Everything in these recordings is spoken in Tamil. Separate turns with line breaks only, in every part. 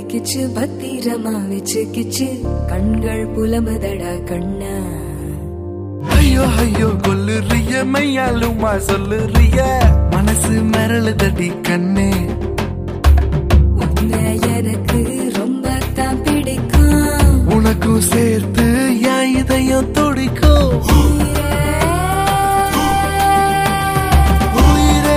பத்திக்கிச்சு பத்திரமா வச்சுக்கிச்சு கண்கள் புலம்புதடா கண்ணா
ஐயோ ஐயோ கொல்லுறிய மையாலுமா சொல்லுறிய மனசு மிரளுதடி கண்ணே
உன்னை எனக்கு ரொம்ப தான் பிடிக்கும்
உனக்கும் சேர்த்து என் இதயம் துடிக்கும் உயிரே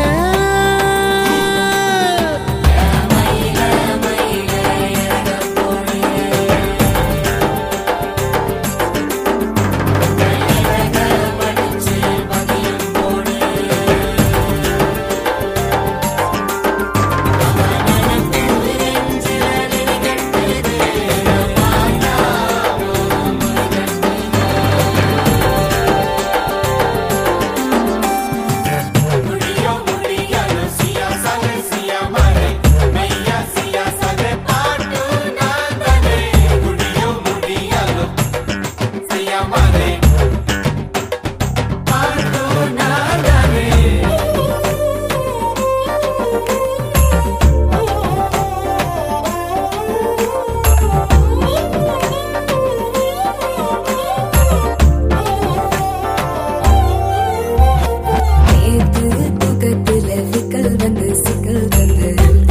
நேத்து தூக்கத்துல விக்கல் வந்து சிக்கல் வந்து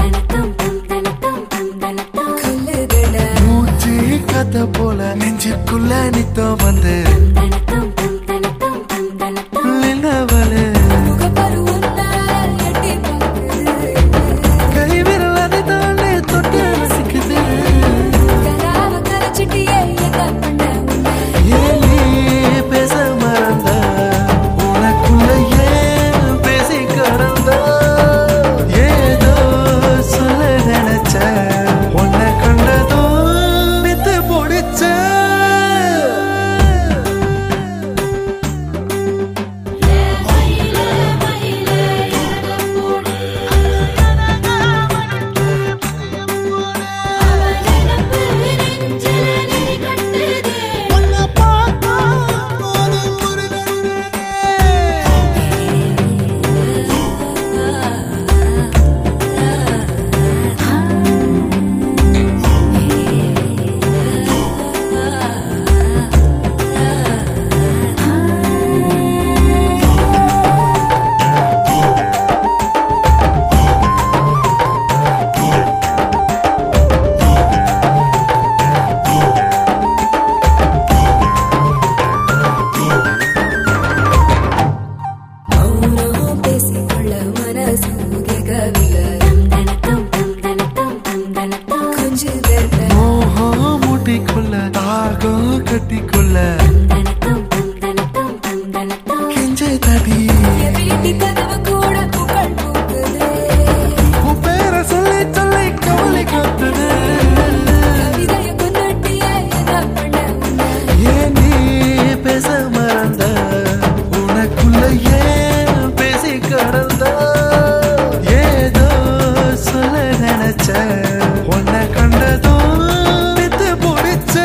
கொல்லுதடா
மூச்சு கதை போல நெஞ்சுக்குள்ள நித்தம் வந்து நின்னவளே
முகப்பரு உன்னால் எட்டி பார்க்குது
கை விரல் அதை தானே தொட்டு ரசிக்குது
கராவ கரைச்சிட்டியே என்ன பண்ண உன்னை
ஏன் நீ பேச மறந்த உனக்குள்ள ஏன் பேசி கடந்த ஏதோ சொல்ல நினைச்ச உன்னை கண்டதோ வித்து பிடிச்ச
மௌனம் பேசிக்கொள்ள மனசு கேட்கவில்லை கொஞ்சுதடா
மோகம் மூட்டிக்கொள்ள தாகம் கட்டிக்கொள்ள கெஞ்சை தடி
என் வீட்டு கதவு கூட புகழ் பூக்குது
உன் பேரை சொல்லி சொல்லி கவலை காத்துது
கவிதைய கொண்டாட்டியே என்ன பண்ண உன்னை
ஏன் நீ பேச மறந்த உனக்குள்ள ஏன் பேசி கடந்த ஏதோ சொல்ல நினைச்ச உன்னை கண்டதும் வித்து பிடிச்ச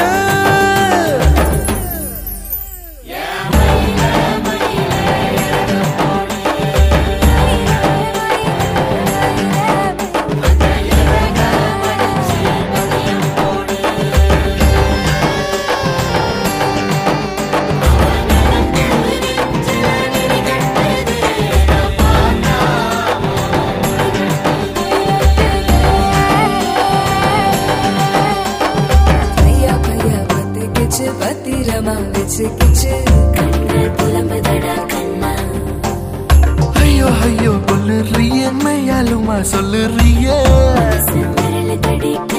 பையா பையா பத்திக்கிச்சு பத்திரமா வச்சுக்கிச்சு கண்கள் புலம்புதடா கண்ணா
ஐயோ ஐயோ கொல்லுறிய மையாலுமா சொல்லுறிய
செம்மரல தடி